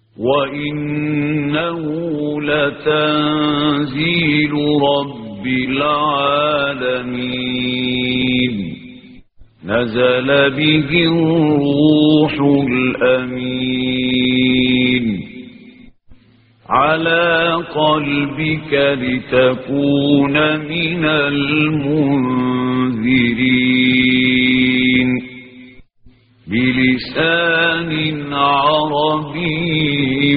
وإنه لتنزيل رب العالمين نزل به الروح الأمين على قلبك لتكون من المنذرين بلسان عربي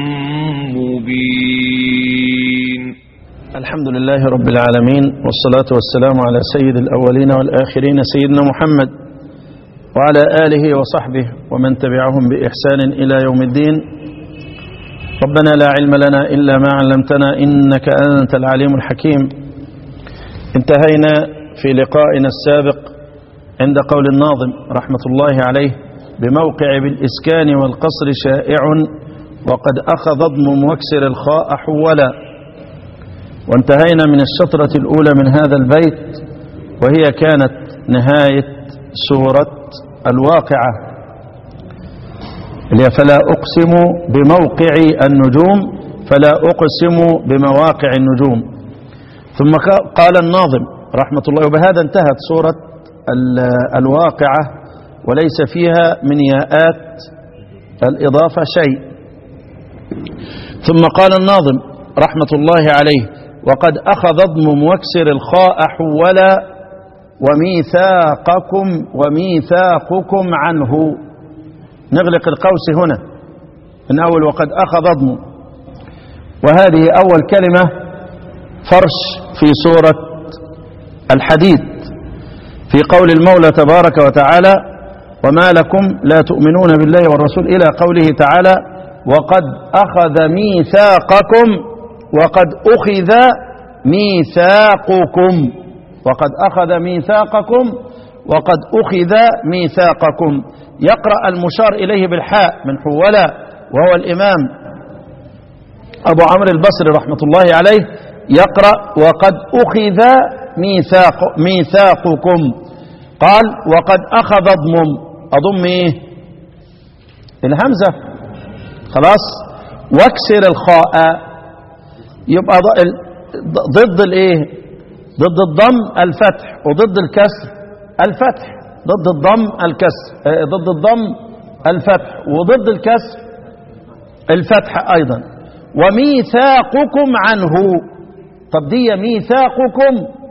مبين الحمد لله رب العالمين والصلاة والسلام على سيد الأولين والآخرين سيدنا محمد وعلى آله وصحبه ومن تبعهم بإحسان إلى يوم الدين ربنا لا علم لنا إلا ما علمتنا إنك أنت العليم الحكيم انتهينا في لقائنا السابق عند قول الناظم رحمة الله عليه بموقع بالإسكان والقصر شائع وقد أخذ ضم مكسر الخاء حولا وانتهينا من الشطرة الأولى من هذا البيت وهي كانت نهاية سورة الواقعة اللي فلا أقسم بموقع النجوم فلا أقسم بمواقع النجوم ثم قال الناظم رحمة الله وبهذا انتهت سورة الواقعة وليس فيها من ياءات الإضافة شيء ثم قال الناظم رحمة الله عليه وقد أخذ ضم مكسر الخاء حولا وميثاقكم وميثاقكم عنه نغلق القوس هنا من أول وقد أخذ ضم وهذه أول كلمة فرش في سورة الحديد في قول المولى تبارك وتعالى وما لكم لا تؤمنون بالله والرسول إلى قوله تعالى وقد أخذ ميثاقكم وقد أخذ ميثاقكم وقد أخذ ميثاقكم وقد أخذ ميثاقكم يقرأ المشار إليه بالحاء من حولة وهو الإمام أبو عمرو البصري رحمة الله عليه يقرأ وقد أخذ ميثاق ميثاقكم قال وقد أخذ أضمم أضم إيه الهمزة خلاص واكسر الخاء يبقى ضد الايه ضد الضم الفتح وضد الكسر الفتح ضد الضم الكسر ضد الضم الفتح وضد الكسر الفتح ايضا وميثاقكم عنه طب دي ميثاقكم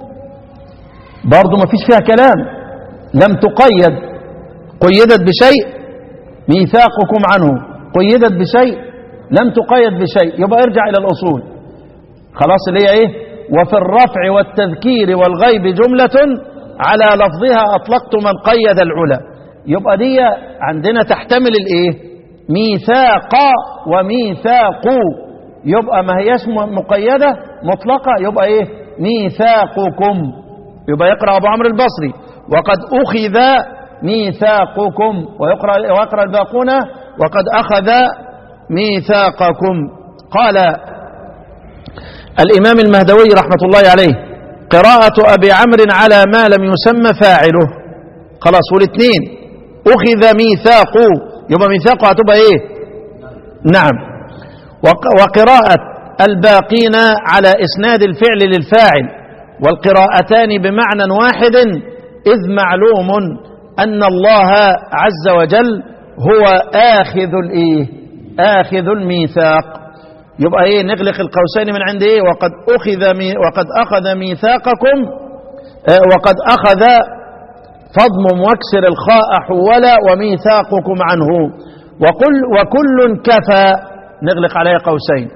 برضو ما فيش فيها كلام لم تقيد قيدت بشيء ميثاقكم عنه قيدت بشيء لم تقيد بشيء يبقى ارجع الى الاصول خلاص اللي هي ايه وفي الرفع والتذكير والغيب جملة على لفظها أطلقت من قيد العلا يبقى دي عندنا تحتمل الايه ميثاق وميثاق يبقى ما هياش مقيدة مطلقة يبقى ايه ميثاقكم يبقى يقرأ أبو عمرو البصري وقد أخذ ميثاقكم ويقرأ, ويقرأ الباقون وقد أخذ ميثاقكم قال الإمام المهدوي رحمة الله عليه قراءة أبي عمرو على ما لم يسمى فاعله خلاص والاثنين أخذ ميثاق يبقى ميثاقه هتبقى إيه نعم وقراءة الباقين على إسناد الفعل للفاعل والقراءتان بمعنى واحد إذ معلوم أن الله عز وجل هو آخذ الإيه آخذ الميثاق يبقى ايه نغلق القوسين من عند ايه وقد اخذ مي وقد اخذ ميثاقكم آه وقد اخذ فضم واكسر الخاء حولا وميثاقكم عنه وقل وكل كفى نغلق عليه قوسين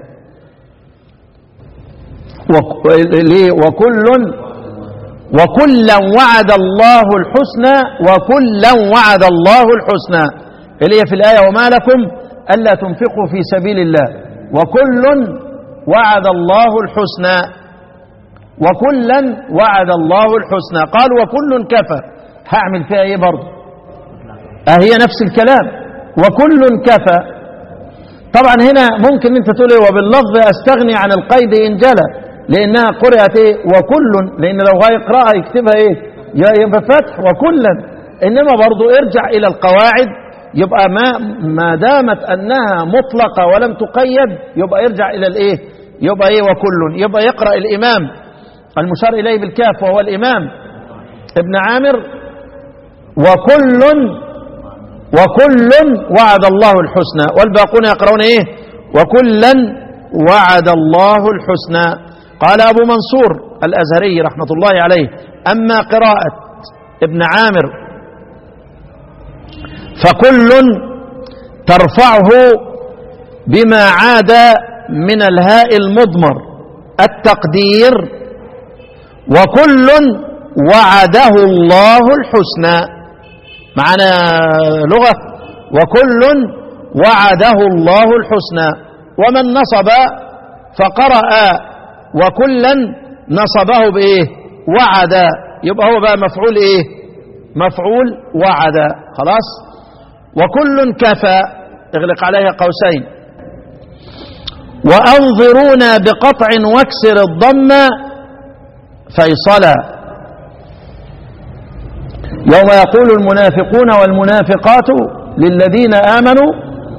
وكل وكلا وعد الله الحسنى وكلا وعد الله الحسنى اللي هي في الآية وما لكم ألا تنفقوا في سبيل الله وكل وعد الله الحسنى وكلا وعد الله الحسنى قال وكل كفى هعمل فيها ايه برضه هي نفس الكلام وكل كفى طبعا هنا ممكن انت تقول ايه وباللفظ استغني عن القيد ان جلى لانها قرات ايه وكل لان لو هيقراها يكتبها ايه يبقى فتح وكلا انما برضه ارجع الى القواعد يبقى ما ما دامت انها مطلقه ولم تقيد يبقى يرجع الى الايه يبقى ايه وكل يبقى يقرا الامام المشار اليه بالكاف وهو الامام ابن عامر وكل وكل وعد الله الحسنى والباقون يقرؤون ايه وكلا وعد الله الحسنى قال ابو منصور الازهري رحمه الله عليه اما قراءه ابن عامر فكل ترفعه بما عاد من الهاء المضمر التقدير وكل وعده الله الحسنى معنا لغة وكل وعده الله الحسنى ومن نصب فقرأ وكلا نصبه بإيه وعد يبقى هو بقى مفعول إيه مفعول وعد خلاص وكل كفى اغلق عليها قوسين وأنظرونا بقطع واكسر الضم فيصلا يوم يقول المنافقون والمنافقات للذين آمنوا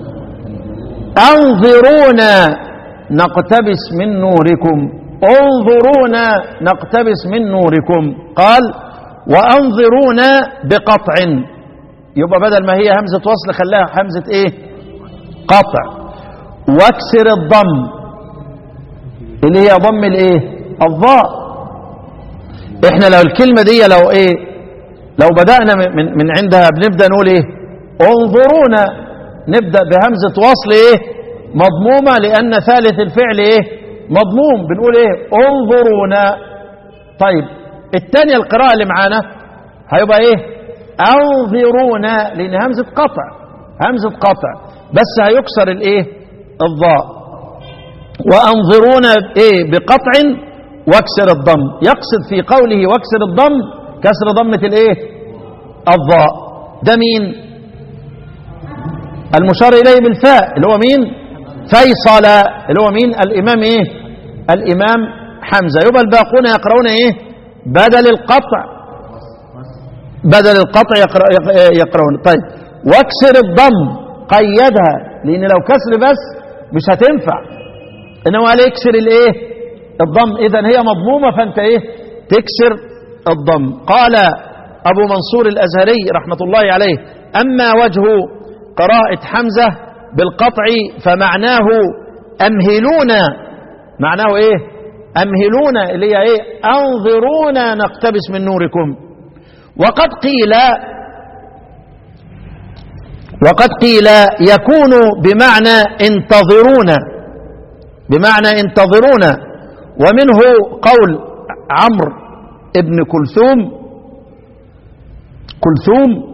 أنظرونا نقتبس من نوركم انظرونا نقتبس من نوركم قال وأنظرونا بقطع يبقى بدل ما هي همزة وصل خلاها همزة ايه قطع واكسر الضم اللي هي ضم الايه الضاء احنا لو الكلمة دي لو ايه لو بدأنا من, من عندها بنبدأ نقول ايه انظرونا نبدأ بهمزة وصل ايه مضمومة لأن ثالث الفعل ايه مضموم بنقول ايه انظرونا طيب الثانية القراءة اللي معانا هيبقى ايه انظرونا لان همزة قطع همزة قطع بس هيكسر الايه الضاء وانظرونا ايه بقطع واكسر الضم يقصد في قوله واكسر الضم كسر ضمة الايه الضاء ده مين المشار اليه بالفاء اللي هو مين فيصل اللي هو مين الامام ايه الامام حمزة يبقى الباقون يقرؤون ايه بدل القطع بدل القطع يقرأ يقرؤون طيب واكسر الضم قيدها لان لو كسر بس مش هتنفع انما قال اكسر الايه الضم اذا هي مضمومه فانت ايه تكسر الضم قال ابو منصور الازهري رحمه الله عليه اما وجه قراءه حمزه بالقطع فمعناه امهلونا معناه ايه امهلونا اللي هي ايه انظرونا نقتبس من نوركم وقد قيل وقد قيل يكون بمعنى انتظرونا بمعنى انتظرونا ومنه قول عمرو ابن كلثوم كلثوم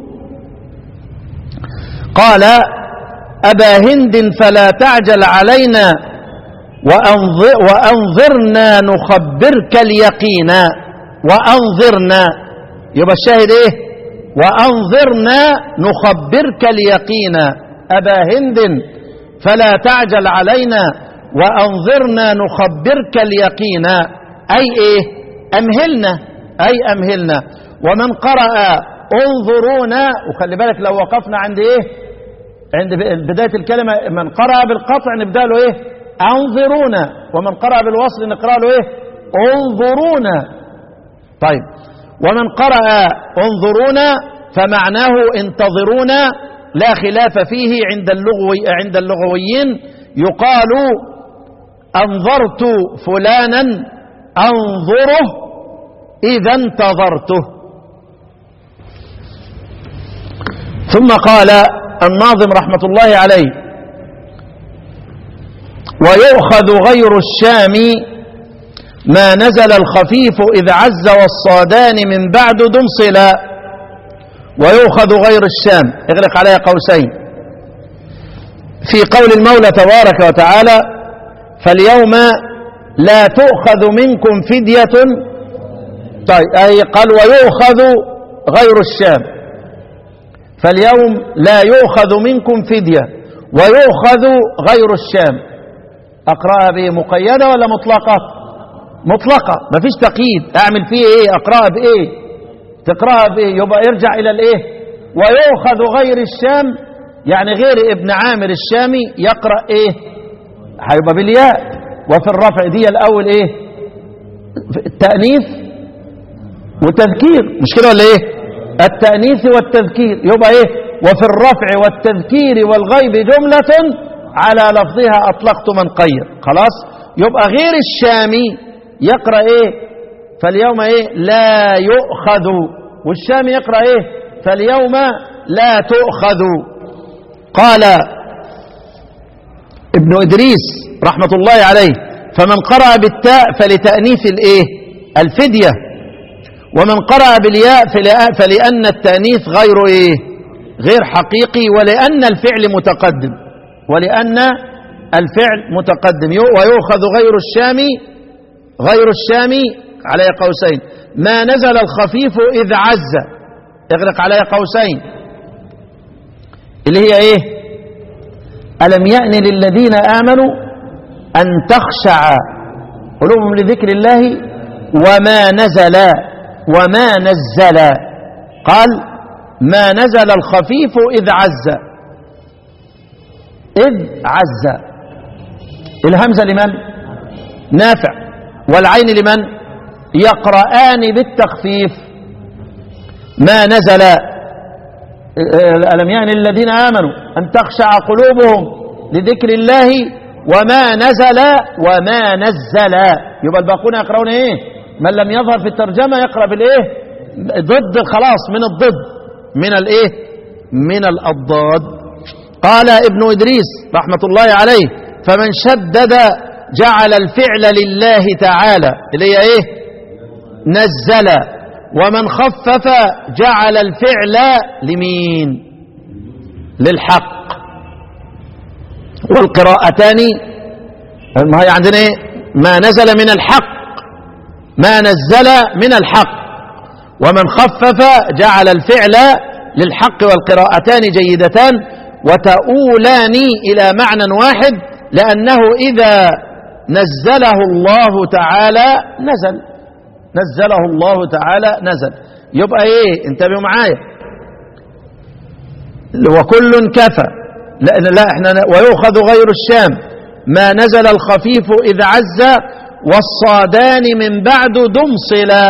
قال أبا هند فلا تعجل علينا وأنظر وأنظرنا نخبرك اليقين وأنظرنا يبقى الشاهد ايه وأنظرنا نخبرك اليقين أبا هند فلا تعجل علينا وأنظرنا نخبرك اليقين أي إيه أمهلنا أي أمهلنا ومن قرأ انظرونا وخلي بالك لو وقفنا عند إيه عند بداية الكلمة من قرأ بالقطع نبدأ له إيه أنظرونا ومن قرأ بالوصل نقرأ له إيه انظرونا طيب ومن قرأ انظرونا فمعناه انتظرونا لا خلاف فيه عند اللغو عند اللغويين يقال انظرت فلانا انظره اذا انتظرته ثم قال الناظم رحمه الله عليه ويؤخذ غير الشام ما نزل الخفيف إذ عز والصادان من بعد دمصلا ويؤخذ غير الشام اغلق عليها قوسين في قول المولى تبارك وتعالى فاليوم لا تؤخذ منكم فدية طيب أي قال ويؤخذ غير الشام فاليوم لا يؤخذ منكم فدية ويؤخذ غير الشام أقرأها به مقيدة ولا مطلقة مطلقة ما فيش تقييد اعمل فيه ايه اقرأها بايه تقرأها بايه يبقى ارجع الى الايه ويؤخذ غير الشام يعني غير ابن عامر الشامي يقرأ ايه هيبقى بالياء وفي الرفع دي الاول ايه التأنيث وتذكير مش كده ولا ايه التأنيث والتذكير يبقى ايه وفي الرفع والتذكير والغيب جملة على لفظها أطلقت من قيد خلاص يبقى غير الشامي يقرأ ايه فاليوم ايه لا يؤخذ والشامي يقرأ ايه فاليوم لا تؤخذ قال ابن إدريس رحمة الله عليه فمن قرأ بالتاء فلتأنيث الايه الفدية ومن قرأ بالياء فلأ- فلأن التأنيث غير ايه غير حقيقي ولأن الفعل متقدم ولأن الفعل متقدم يو- ويؤخذ غير الشامي غير الشامي على قوسين ما نزل الخفيف إذ عز اغلق على قوسين اللي هي ايه ألم يأن للذين آمنوا أن تخشع قلوبهم لذكر الله وما نزل وما نزل قال ما نزل الخفيف إذ عز إذ عز الهمزة لمن نافع والعين لمن يقرآن بالتخفيف ما نزل ألم يعني للذين آمنوا أن تخشع قلوبهم لذكر الله وما نزل وما نزل يبقى الباقون يقرؤون إيه من لم يظهر في الترجمة يقرأ بالإيه ضد خلاص من الضد من الإيه من الأضداد قال ابن إدريس رحمة الله عليه فمن شدد جعل الفعل لله تعالى اللي هي إيه نزل ومن خفف جعل الفعل لمين للحق والقراءتان ما هي عندنا ايه ما نزل من الحق ما نزل من الحق ومن خفف جعل الفعل للحق والقراءتان جيدتان وتؤولان إلى معنى واحد لأنه إذا نزله الله تعالى نزل نزله الله تعالى نزل يبقى ايه انتبهوا معايا وكل كفى لا لا احنا ويؤخذ غير الشام ما نزل الخفيف اذ عز والصادان من بعد دمصلا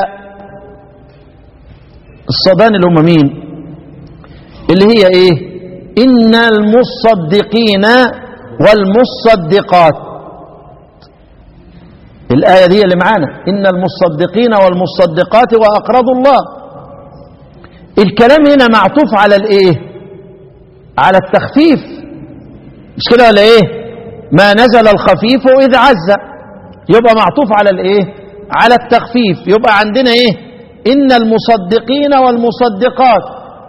الصادان اللي هم مين اللي هي ايه ان المصدقين والمصدقات الآية دي اللي معانا إن المصدقين والمصدقات وأقرضوا الله الكلام هنا معطوف على الإيه على التخفيف مش كده ولا إيه ما نزل الخفيف إذ عز يبقى معطوف على الإيه على التخفيف يبقى عندنا إيه إن المصدقين والمصدقات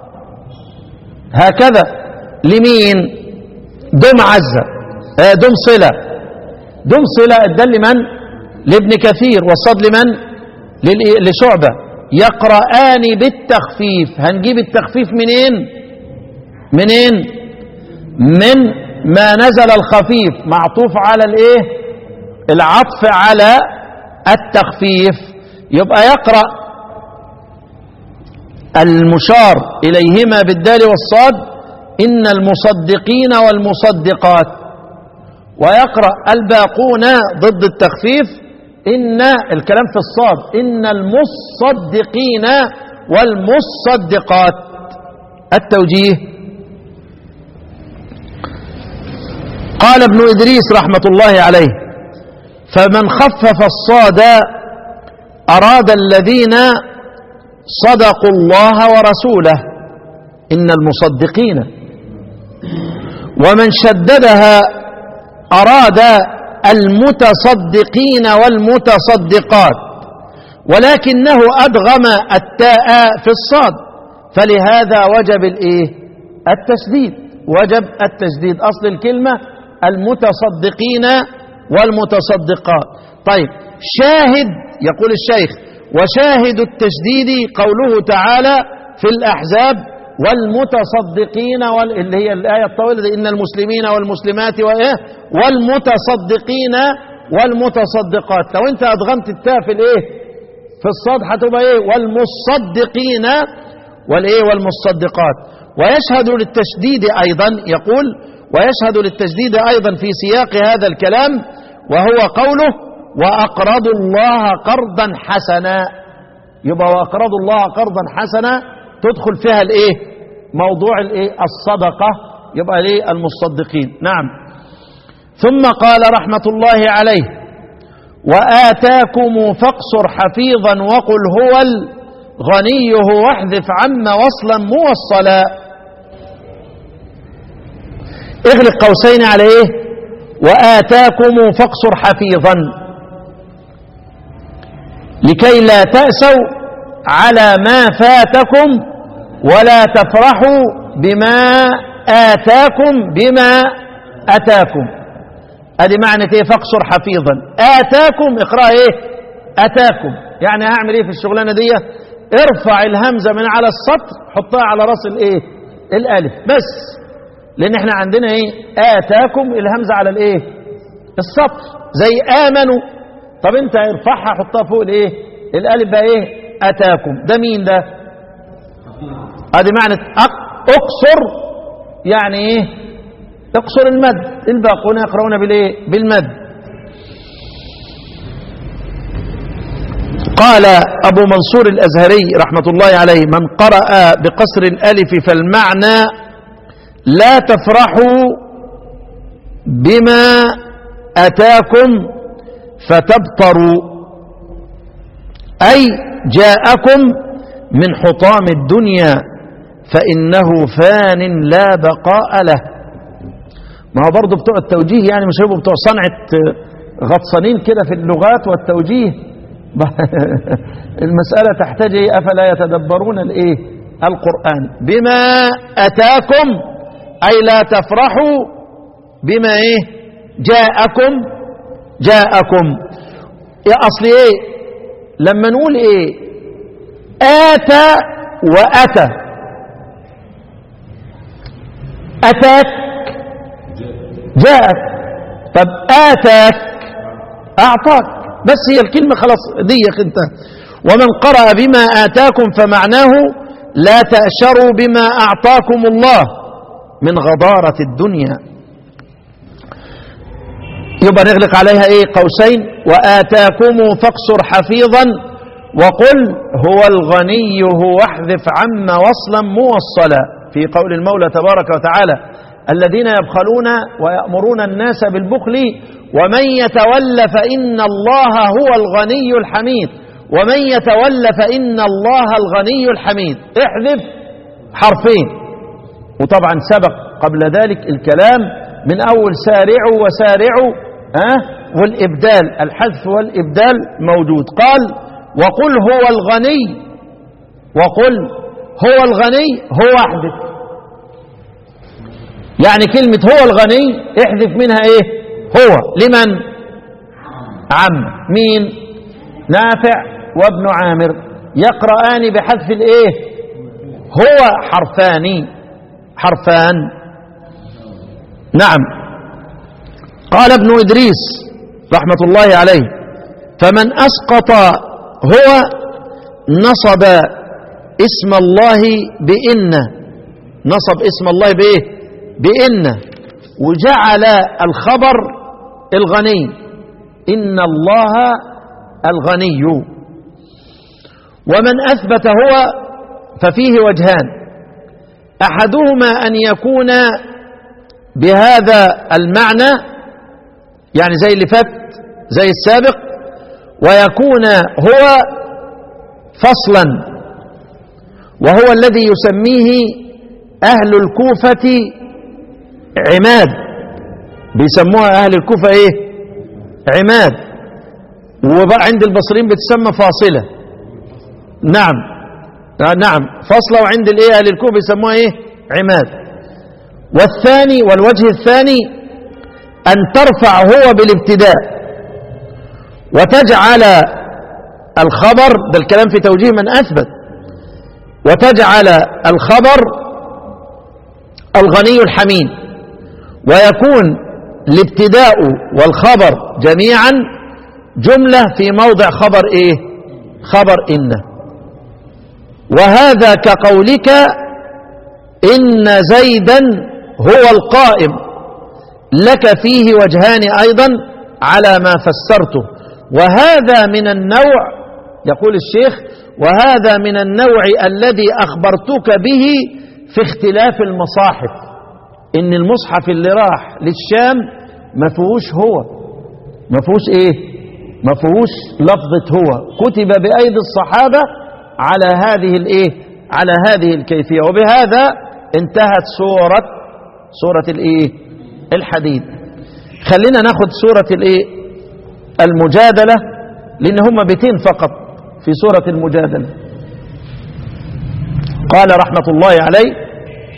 هكذا لمين دم عزة آه دم صلة دم صلة الدل من لابن كثير والصاد لمن للإ- لشعبة يقرآن بالتخفيف هنجيب التخفيف منين منين من ما نزل الخفيف معطوف على الايه العطف على التخفيف يبقى يقرأ المشار إليهما بالدال والصاد إن المصدقين والمصدقات ويقرأ الباقون ضد التخفيف إن الكلام في الصاد إن المصدقين والمصدقات التوجيه قال ابن إدريس رحمة الله عليه فمن خفف الصاد أراد الذين صدقوا الله ورسوله إن المصدقين ومن شددها أراد المتصدقين والمتصدقات ولكنه أدغم التاء في الصاد فلهذا وجب الإيه التشديد وجب التشديد أصل الكلمة المتصدقين والمتصدقات طيب شاهد يقول الشيخ وشاهد التشديد قوله تعالى في الأحزاب والمتصدقين وال... اللي هي الآية الطويلة دي إن المسلمين والمسلمات وإيه والمتصدقين والمتصدقات لو أنت أدغمت التاء في الإيه في الصاد هتبقى إيه والمصدقين والإيه والمصدقات ويشهد للتشديد أيضا يقول ويشهد للتشديد أيضا في سياق هذا الكلام وهو قوله وأقرضوا الله قرضا حسنا يبقى وأقرضوا الله قرضا حسنا تدخل فيها الايه موضوع الايه الصدقة يبقى ليه المصدقين نعم ثم قال رحمة الله عليه وآتاكم فاقصر حفيظا وقل هو الغني واحذف عما وصلا موصلا اغلق قوسين على ايه وآتاكم فاقصر حفيظا لكي لا تأسوا على ما فاتكم ولا تفرحوا بما آتاكم بما أتاكم ادي معنى ايه فاقصر حفيظا آتاكم اقرأ ايه أتاكم يعني هعمل ايه في الشغلانة دي ارفع الهمزة من على السطر حطها على راس الايه الالف بس لان احنا عندنا ايه آتاكم الهمزة على الايه السطر زي آمنوا طب انت ارفعها حطها فوق الايه الالف بقى ايه أتاكم ده مين ده ادي معنى اقصر يعني ايه اقصر المد الباقون يقرؤون بالايه بالمد قال ابو منصور الازهري رحمه الله عليه من قرأ بقصر الالف فالمعنى لا تفرحوا بما اتاكم فتبطروا اي جاءكم من حطام الدنيا فانه فان لا بقاء له ما هو برضه بتوع التوجيه يعني مش هيبقوا بتوع صنعة غطسانين كده في اللغات والتوجيه المسألة تحتاج إيه أفلا يتدبرون الإيه القرآن بما أتاكم أي لا تفرحوا بما إيه جاءكم جاءكم يا أصل إيه لما نقول إيه آتى وأتى أتاك جاءك طب آتاك أعطاك بس هي الكلمة خلاص ديك انت ومن قرأ بما آتاكم فمعناه لا تأشروا بما أعطاكم الله من غضارة الدنيا يبقى نغلق عليها ايه قوسين وآتاكم فاقصر حفيظا وقل هو الغني هو احذف عما وصلا موصلا في قول المولى تبارك وتعالى الذين يبخلون ويأمرون الناس بالبخل ومن يتول فإن الله هو الغني الحميد ومن يتول فإن الله الغني الحميد احذف حرفين وطبعا سبق قبل ذلك الكلام من أول سارعوا وسارعوا أه والإبدال الحذف والإبدال موجود قال وقل هو الغني وقل هو الغني هو احذف يعني كلمة هو الغني احذف منها ايه هو لمن عم مين نافع وابن عامر يقرآن بحذف الايه هو حرفان حرفان نعم قال ابن إدريس رحمة الله عليه فمن أسقط هو نصب اسم الله بإن نصب اسم الله بإيه بإن وجعل الخبر الغني إن الله الغني ومن أثبت هو ففيه وجهان أحدهما أن يكون بهذا المعنى يعني زي اللي فات زي السابق ويكون هو فصلا وهو الذي يسميه أهل الكوفة عماد بيسموها أهل الكوفة إيه عماد وبقى عند البصريين بتسمى فاصلة نعم نعم فاصلة وعند الإيه أهل الكوفة بيسموها إيه عماد والثاني والوجه الثاني أن ترفع هو بالابتداء وتجعل الخبر ده الكلام في توجيه من أثبت وتجعل الخبر الغني الحميد ويكون الابتداء والخبر جميعا جملة في موضع خبر ايه خبر إن وهذا كقولك إن زيدا هو القائم لك فيه وجهان أيضا على ما فسرته وهذا من النوع يقول الشيخ وهذا من النوع الذي أخبرتك به في اختلاف المصاحف إن المصحف اللي راح للشام ما فيهوش هو ما فيهوش إيه ما فيهوش لفظة هو كتب بأيدي الصحابة على هذه الإيه على هذه الكيفية وبهذا انتهت سورة سورة الإيه الحديد خلينا ناخد سورة الإيه المجادلة لأن هم بيتين فقط في سورة المجادلة قال رحمة الله عليه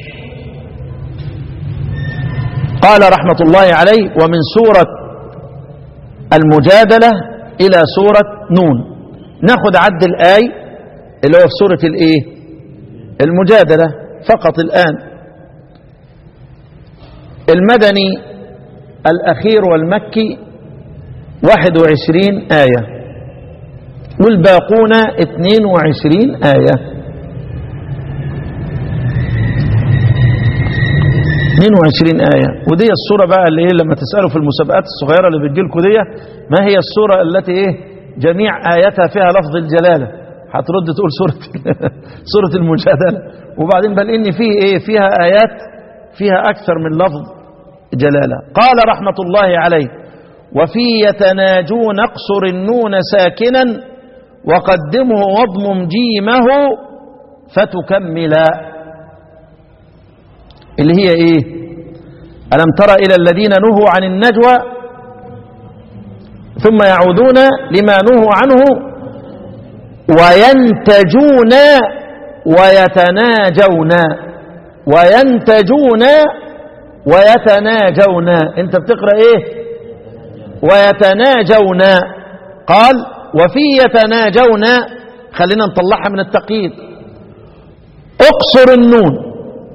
قال رحمة الله عليه ومن سورة المجادلة إلى سورة نون ناخد عد الآي اللي هو في سورة الإيه المجادلة فقط الآن المدني الأخير والمكي 21 آية والباقون 22 آية 22 آية ودي الصورة بقى اللي ايه لما تسألوا في المسابقات الصغيرة اللي بتجيلكوا دي ما هي الصورة التي ايه جميع آياتها فيها لفظ الجلالة هترد تقول سورة سورة المجادلة وبعدين بل إن فيه ايه فيها آيات فيها أكثر من لفظ جلالة قال رحمة الله عليه وفي يتناجون اقصر النون ساكنا وقدمه واضمم جيمه فتكملا اللي هي ايه ألم تر إلى الذين نهوا عن النجوى ثم يعودون لما نهوا عنه وينتجون ويتناجون وينتجون ويتناجون انت بتقرأ ايه ويتناجون قال وفي يتناجون خلينا نطلعها من التقييد اقصر النون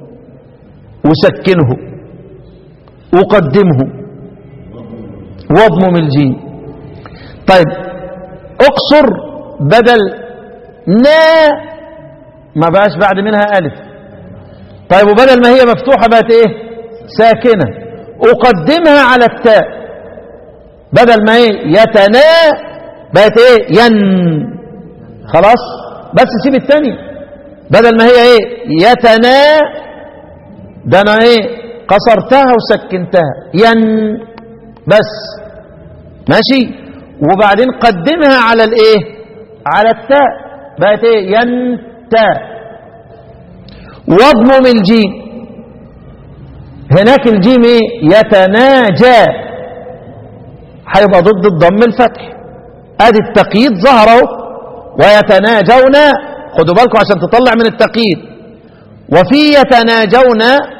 وسكنه وقدمه واضمم الجيم طيب اقصر بدل نا ما بقاش بعد منها ألف طيب وبدل ما هي مفتوحة بقت ايه ساكنة أقدمها على التاء بدل ما ايه يتنا بقت ايه ين خلاص بس سيب الثانية بدل ما هي ايه يتنا ده انا ايه قصرتها وسكنتها ين بس ماشي وبعدين قدمها على الايه على التاء بقت ايه ينتا واضمم الجيم هناك الجيم ايه يتناجى هيبقى ضد الضم الفتح ادي التقييد ظهر اهو ويتناجون خدوا بالكم عشان تطلع من التقييد وفي يتناجون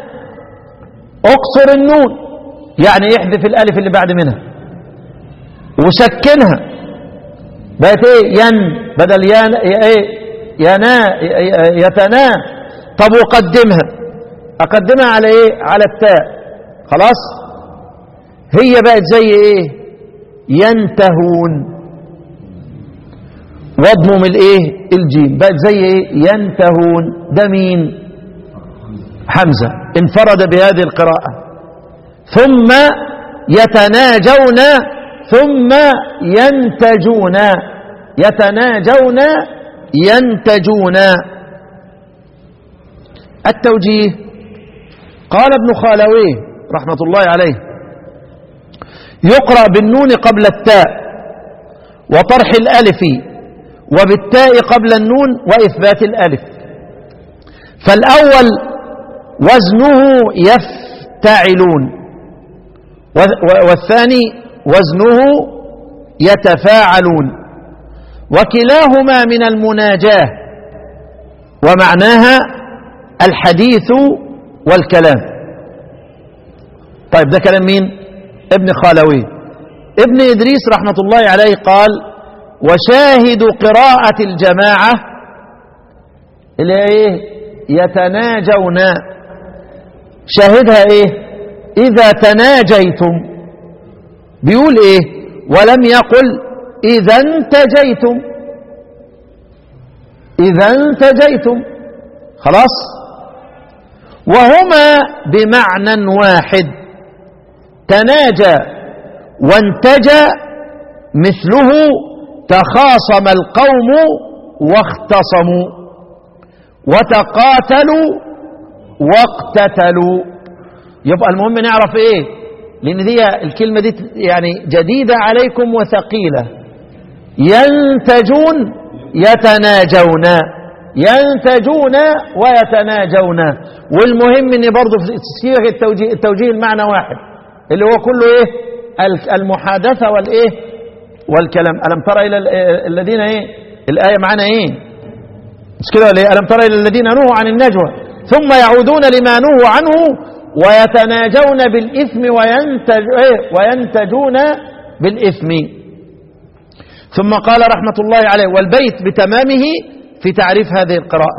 اقصر النون يعني احذف الالف اللي بعد منها وسكنها بقت ايه ين بدل ين ايه ينا يتنا طب وقدمها اقدمها على ايه على التاء خلاص هي بقت زي ايه ينتهون واضمم الايه الجيم بقت زي ايه ينتهون ده مين حمزة انفرد بهذه القراءة ثم يتناجون ثم ينتجون يتناجون ينتجون التوجيه قال ابن خالويه رحمة الله عليه يقرأ بالنون قبل التاء وطرح الألف وبالتاء قبل النون وإثبات الألف فالأول وزنه يفتعلون والثاني وزنه يتفاعلون وكلاهما من المناجاة ومعناها الحديث والكلام طيب ده كلام مين ابن خالوي ابن إدريس رحمة الله عليه قال وشاهد قراءة الجماعة اللي ايه يتناجون شاهدها ايه اذا تناجيتم بيقول ايه ولم يقل اذا انتجيتم اذا انتجيتم خلاص وهما بمعنى واحد تناجى وانتجى مثله تخاصم القوم واختصموا وتقاتلوا واقتتلوا يبقى المهم نعرف ايه لان دي الكلمة دي يعني جديدة عليكم وثقيلة ينتجون يتناجون ينتجون ويتناجون والمهم ان برضه في صيغه التوجيه التوجيه المعنى واحد اللي هو كله ايه المحادثه والايه والكلام الم ترى الى الذين ايه الايه معانا ايه مش كده ولا ايه الم ترى الى الذين نهوا عن النجوى ثم يعودون لما نهوا عنه ويتناجون بالاثم وينتج ايه وينتجون بالاثم ثم قال رحمه الله عليه والبيت بتمامه في تعريف هذه القراءة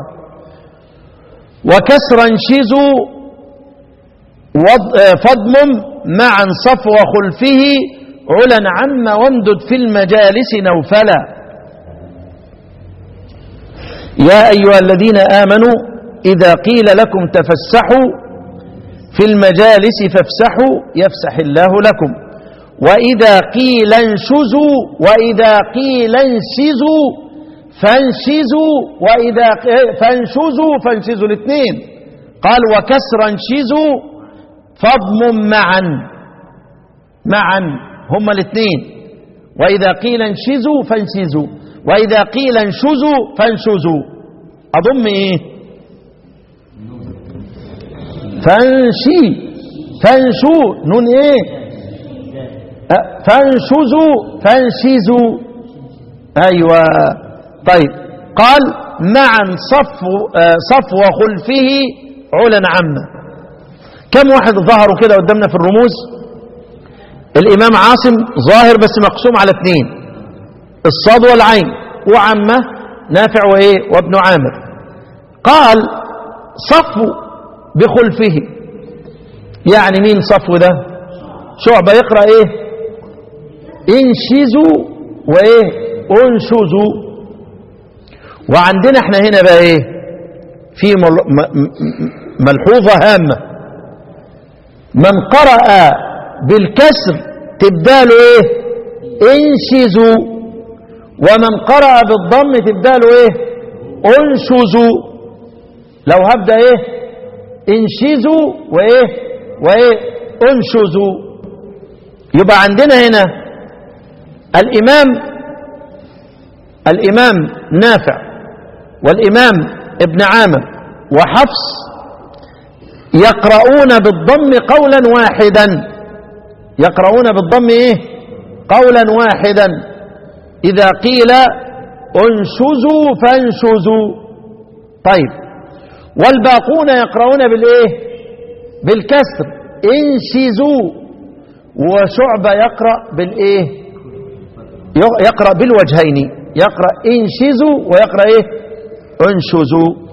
وكسرا شزوا فضم معا صفو خلفه علا عم وامدد في المجالس نوفلا يا أيها الذين آمنوا إذا قيل لكم تفسحوا في المجالس فافسحوا يفسح الله لكم وإذا قيل انشزوا وإذا قيل انشزوا فانشزوا وإذا فانشزوا فانشزوا الاثنين قال وكسرا انشزوا فضم معا معا هما الاثنين وإذا قيل انشزوا فانشزوا وإذا قيل انشزوا فانشزوا أضم إيه فانشي فانشو نون إيه أه فانشزوا فانشزوا أيوة طيب قال معا صفو صفو خلفه علا عما كم واحد ظهروا كده قدامنا في الرموز الإمام عاصم ظاهر بس مقسوم على اثنين الصاد والعين وعمه نافع وإيه وابن عامر قال صفو بخلفه يعني مين صفو ده شعبة يقرأ ايه انشزوا وايه انشزوا وعندنا احنا هنا بقى ايه في ملحوظة هامة من قرأ بالكسر تبداله ايه انشزوا ومن قرأ بالضم تبداله ايه انشزوا لو هبدأ ايه انشزوا وايه وايه انشزوا يبقى عندنا هنا الامام الامام نافع والإمام ابن عامر وحفص يقرؤون بالضم قولا واحدا يقرؤون بالضم ايه قولا واحدا إذا قيل انشزوا فانشزوا طيب والباقون يقرؤون بالايه بالكسر انشزوا وشعبة يقرأ بالايه يقرأ بالوجهين يقرأ انشزوا ويقرأ ايه انشزوا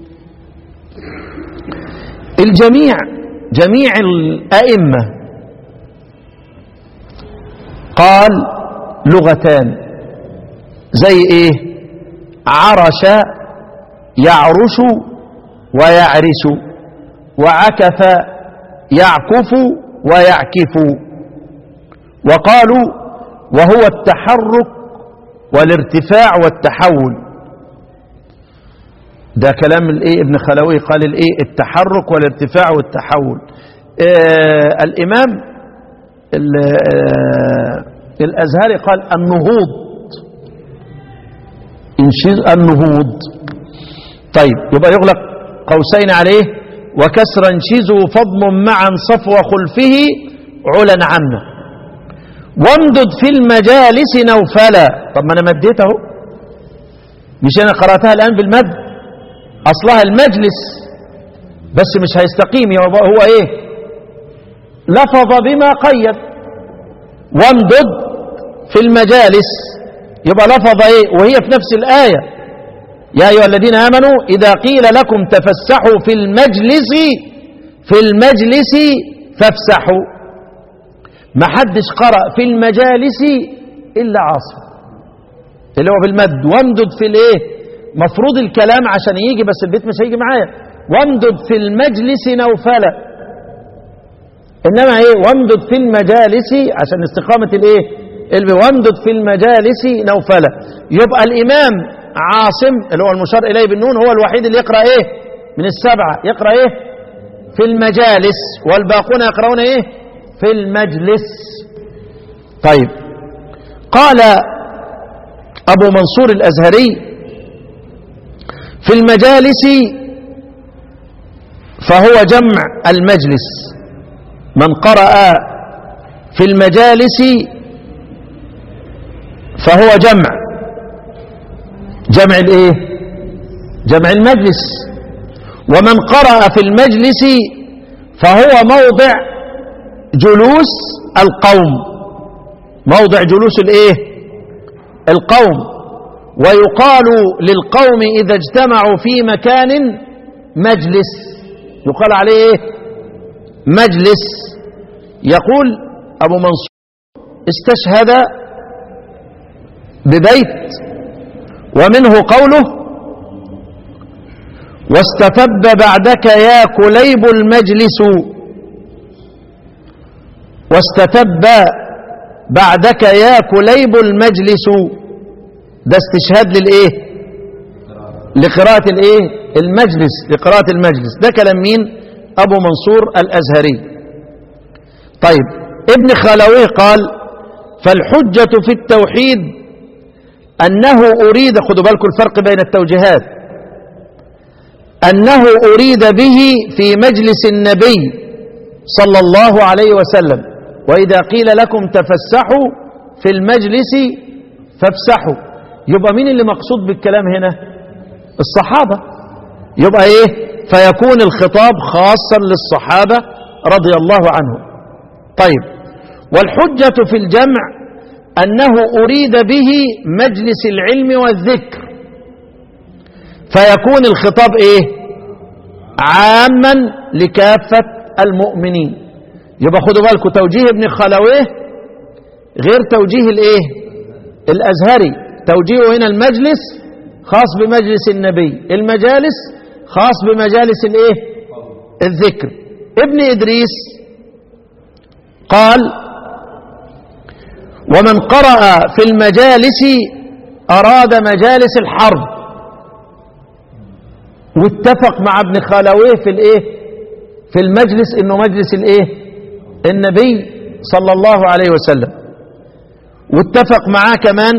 الجميع جميع الأئمة قال لغتان زي ايه عرش يعرش ويعرس وعكف يعكف ويعكف وقالوا وهو التحرك والارتفاع والتحول ده كلام الايه ابن خلوي قال الايه التحرك والارتفاع والتحول آه الامام آه الازهري قال النهوض انشيز النهوض طيب يبقى يغلق قوسين عليه وكسر انشيزه فضم معا صفو خلفه علا عنه وامدد في المجالس نوفلا طب ما انا مديت اهو مش انا قراتها الان بالمد اصلها المجلس بس مش هيستقيم يبقى هو ايه لفظ بما قيد وامدد في المجالس يبقى لفظ ايه وهي في نفس الايه يا ايها الذين امنوا اذا قيل لكم تفسحوا في المجلس في المجلس فافسحوا ما حدش قرأ في المجالس الا عاصم اللي هو بالمد وامدد في الايه مفروض الكلام عشان يجي بس البيت مش هيجي معايا وامدد في المجلس نوفلا انما ايه وامدد في المجالس عشان استقامة الايه اللي وامدد في المجالس نوفلا يبقى الامام عاصم اللي هو المشار اليه بالنون هو الوحيد اللي يقرأ ايه من السبعة يقرأ ايه في المجالس والباقون يقرؤون ايه في المجلس طيب قال ابو منصور الازهري في المجالس فهو جمع المجلس من قرأ في المجالس فهو جمع جمع الايه جمع المجلس ومن قرأ في المجلس فهو موضع جلوس القوم موضع جلوس الايه القوم ويقال للقوم إذا اجتمعوا في مكان مجلس يقال عليه ايه مجلس يقول أبو منصور استشهد ببيت ومنه قوله واستتب بعدك يا كليب المجلس واستتب بعدك يا كليب المجلس ده استشهاد للايه لقراءة الايه المجلس لقراءة المجلس ده كلام مين ابو منصور الازهري طيب ابن خلويه قال فالحجة في التوحيد انه اريد خدوا بالكم الفرق بين التوجيهات انه اريد به في مجلس النبي صلى الله عليه وسلم واذا قيل لكم تفسحوا في المجلس فافسحوا يبقى مين اللي مقصود بالكلام هنا الصحابة يبقى ايه فيكون الخطاب خاصا للصحابة رضي الله عنهم طيب والحجة في الجمع أنه أريد به مجلس العلم والذكر فيكون الخطاب ايه عاما لكافة المؤمنين يبقى خدوا بالكم توجيه ابن خلويه غير توجيه الايه الازهري توجيهه هنا المجلس خاص بمجلس النبي المجالس خاص بمجالس الايه الذكر ابن ادريس قال ومن قرأ في المجالس أراد مجالس الحرب واتفق مع ابن خلويه في الايه في المجلس انه مجلس الايه النبي صلى الله عليه وسلم واتفق معاه كمان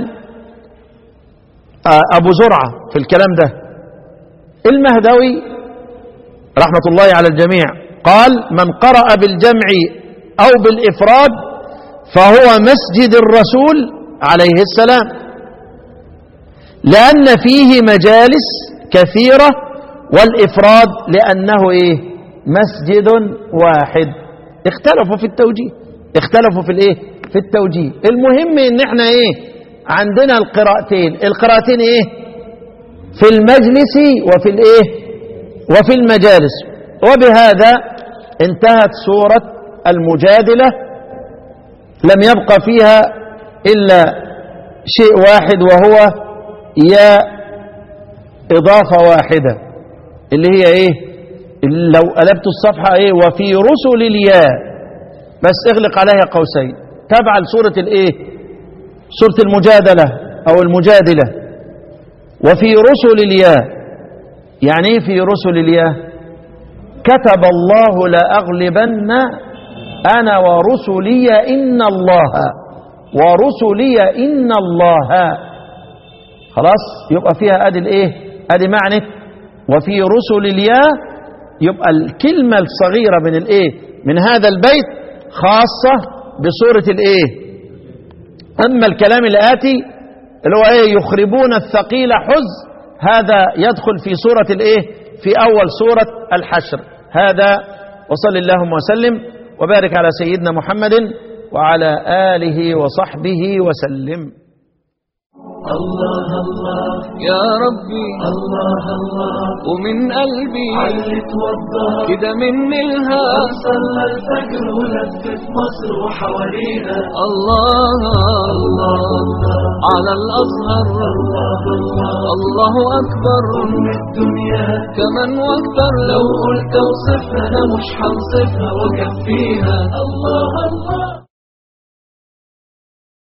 ابو زرعه في الكلام ده المهدوي رحمه الله على الجميع قال من قرأ بالجمع او بالافراد فهو مسجد الرسول عليه السلام لان فيه مجالس كثيره والإفراد لأنه إيه مسجد واحد اختلفوا في التوجيه اختلفوا في الإيه في التوجيه المهم إن احنا إيه عندنا القراءتين القراءتين إيه في المجلس وفي الإيه وفي المجالس وبهذا انتهت سورة المجادلة لم يبقى فيها إلا شيء واحد وهو يا إضافة واحدة اللي هي ايه لو قلبت الصفحة ايه وفي رسل الياء بس اغلق عليها قوسين تبع لسورة الايه سورة المجادلة او المجادلة وفي رسل الياء يعني ايه في رسل الياء كتب الله لأغلبن أنا ورسلي إن الله ورسلي إن الله خلاص يبقى فيها أدي الإيه أدي معنى وفي رسل الياء يبقى الكلمة الصغيرة من الايه من هذا البيت خاصة بصورة الايه اما الكلام الاتي اللي هو ايه يخربون الثقيل حز هذا يدخل في سورة الايه في اول سورة الحشر هذا وصل اللهم وسلم وبارك على سيدنا محمد وعلى آله وصحبه وسلم الله الله يا ربي الله الله ومن قلبي علت والظهر كده مني الهام صلى الفجر ولفت مصر وحوالينا الله الله على الأزهر الله الله الله أكبر أم الدنيا كمن واكثر لو قلت اوصفها انا مش هنصفها وكفيها الله الله